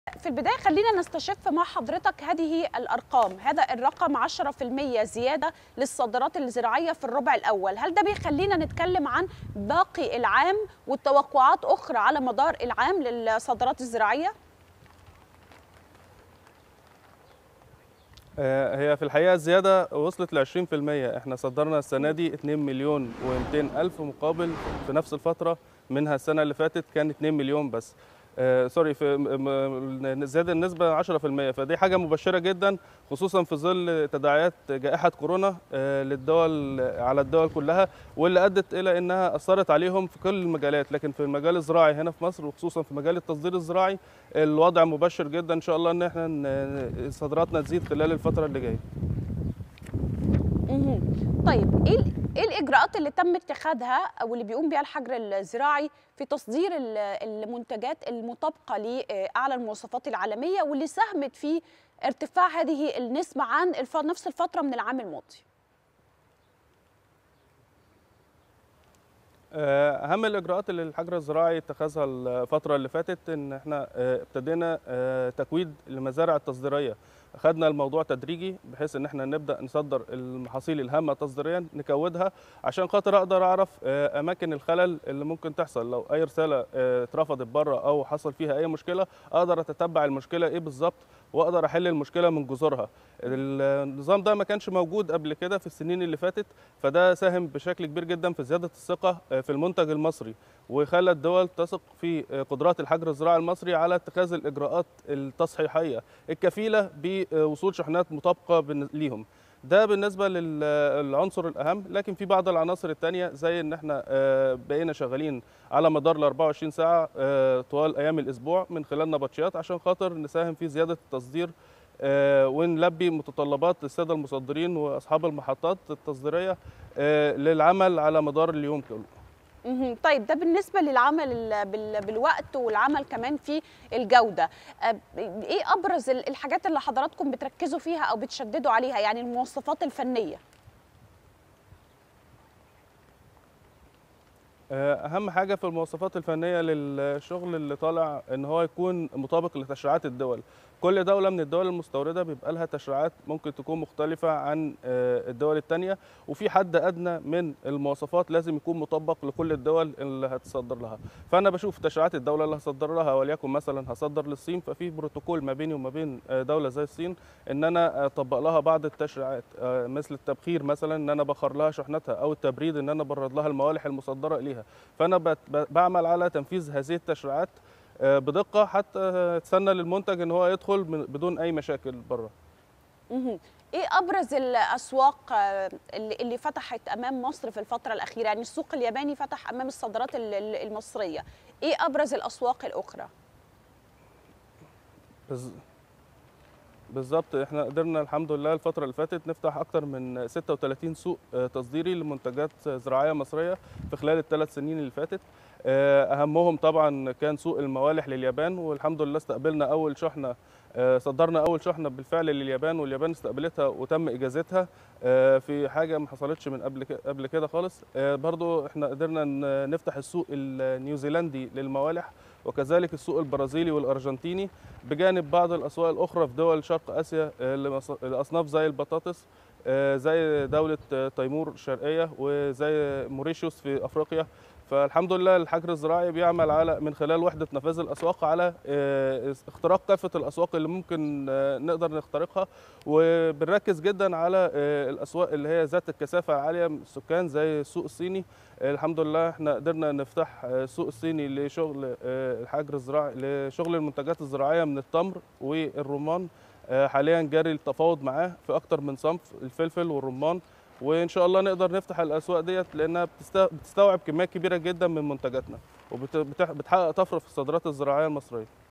في البداية خلينا نستشف مع حضرتك هذه الأرقام هذا الرقم 10% زيادة للصادرات الزراعية في الربع الأول هل ده بيخلينا نتكلم عن باقي العام والتوقعات أخرى على مدار العام للصادرات الزراعية؟ آه، هي في الحقيقة الزيادة وصلت ل 20% احنا صدرنا السنة دي 2 مليون و200 ألف مقابل في نفس الفترة منها السنة اللي فاتت كان 2 مليون بس آه سوري في م- م- زاد النسبة 10% فدي حاجة مبشرة جدا خصوصا في ظل تداعيات جائحة كورونا آه للدول على الدول كلها واللي أدت إلى أنها أثرت عليهم في كل المجالات لكن في المجال الزراعي هنا في مصر وخصوصا في مجال التصدير الزراعي الوضع مبشر جدا إن شاء الله إن احنا ن- صادراتنا تزيد خلال الفترة اللي جاية مهم. طيب ايه ال- ايه الاجراءات اللي تم اتخاذها او اللي بيقوم بها الحجر الزراعي في تصدير ال- المنتجات المطابقه لاعلى المواصفات العالميه واللي ساهمت في ارتفاع هذه النسبه عن الف- نفس الفتره من العام الماضي آه، اهم الاجراءات اللي الحجر الزراعي اتخذها الفتره اللي فاتت ان احنا آه، ابتدينا آه، تكويد المزارع التصديريه خدنا الموضوع تدريجي بحيث ان احنا نبدا نصدر المحاصيل الهامه تصديريا نكودها عشان خاطر اقدر اعرف آه، اماكن الخلل اللي ممكن تحصل لو اي رساله آه، اترفضت بره او حصل فيها اي مشكله اقدر اتتبع المشكله ايه بالظبط واقدر احل المشكله من جذورها النظام ده ما كانش موجود قبل كده في السنين اللي فاتت فده ساهم بشكل كبير جدا في زياده الثقه في المنتج المصري وخلى الدول تثق في قدرات الحجر الزراعي المصري على اتخاذ الاجراءات التصحيحيه الكفيله بوصول شحنات مطابقه بالن- ليهم ده بالنسبه للعنصر الاهم لكن في بعض العناصر الثانيه زي ان احنا آه، بقينا شغالين على مدار ال 24 ساعه آه، طوال ايام الاسبوع من خلال نبطشيات عشان خاطر نساهم في زياده التصدير آه، ونلبي متطلبات الساده المصدرين واصحاب المحطات التصديريه آه، للعمل على مدار اليوم كله مهم. طيب ده بالنسبه للعمل ال- بال- بالوقت والعمل كمان في الجوده أه، ايه ابرز ال- الحاجات اللي حضراتكم بتركزوا فيها او بتشددوا عليها يعني المواصفات الفنيه اهم حاجه في المواصفات الفنيه للشغل اللي طالع ان هو يكون مطابق لتشريعات الدول كل دوله من الدول المستورده بيبقى لها تشريعات ممكن تكون مختلفه عن آه، الدول الثانيه وفي حد ادنى من المواصفات لازم يكون مطبق لكل الدول اللي هتصدر لها فانا بشوف تشريعات الدوله اللي هصدر لها وليكن مثلا هصدر للصين ففي بروتوكول ما بيني وما بين آه، دوله زي الصين ان انا اطبق لها بعض التشريعات آه، مثل التبخير مثلا ان انا بخر لها شحنتها او التبريد ان انا برد لها الموالح المصدره اليها فانا بت- ب- بعمل على تنفيذ هذه التشريعات آه، بدقه حتى تسنى للمنتج ان هو يدخل من- بدون اي مشاكل بره مهم. ايه ابرز الاسواق آه، اللي اللي فتحت امام مصر في الفتره الاخيره يعني السوق الياباني فتح امام الصادرات ال- ال- المصريه ايه ابرز الاسواق الاخرى بز- بالظبط احنا قدرنا الحمد لله الفتره اللي فاتت نفتح اكتر من 36 سوق آه، تصديري لمنتجات زراعيه مصريه في خلال الثلاث سنين اللي فاتت آه، اهمهم طبعا كان سوق الموالح لليابان والحمد لله استقبلنا اول شحنه آه، صدرنا اول شحنه بالفعل لليابان واليابان استقبلتها وتم اجازتها آه، في حاجه ما حصلتش من قبل كده قبل كده خالص آه، برضو احنا قدرنا ن- نفتح السوق النيوزيلندي للموالح وكذلك السوق البرازيلي والارجنتيني بجانب بعض الاسواق الاخرى في دول شرق اسيا آه، لمص- لاصناف زي البطاطس آه، زي دوله آه، تيمور الشرقيه وزي موريشيوس في افريقيا فالحمد لله الحجر الزراعي بيعمل على من خلال وحده نفاذ الاسواق على آه، اختراق كافه الاسواق اللي ممكن آه، نقدر نخترقها وبنركز جدا على آه، الاسواق اللي هي ذات الكثافه العاليه من السكان زي السوق الصيني آه، الحمد لله احنا قدرنا نفتح آه، السوق الصيني لشغل آه، الحجر الزراعي لشغل المنتجات الزراعية من التمر والرمان آه، حاليا جاري التفاوض معاه في اكتر من صنف الفلفل والرمان وان شاء الله نقدر نفتح الاسواق ديت لانها بتست- بتستوعب كميات كبيره جدا من منتجاتنا وبتحقق طفره في الصادرات الزراعيه المصريه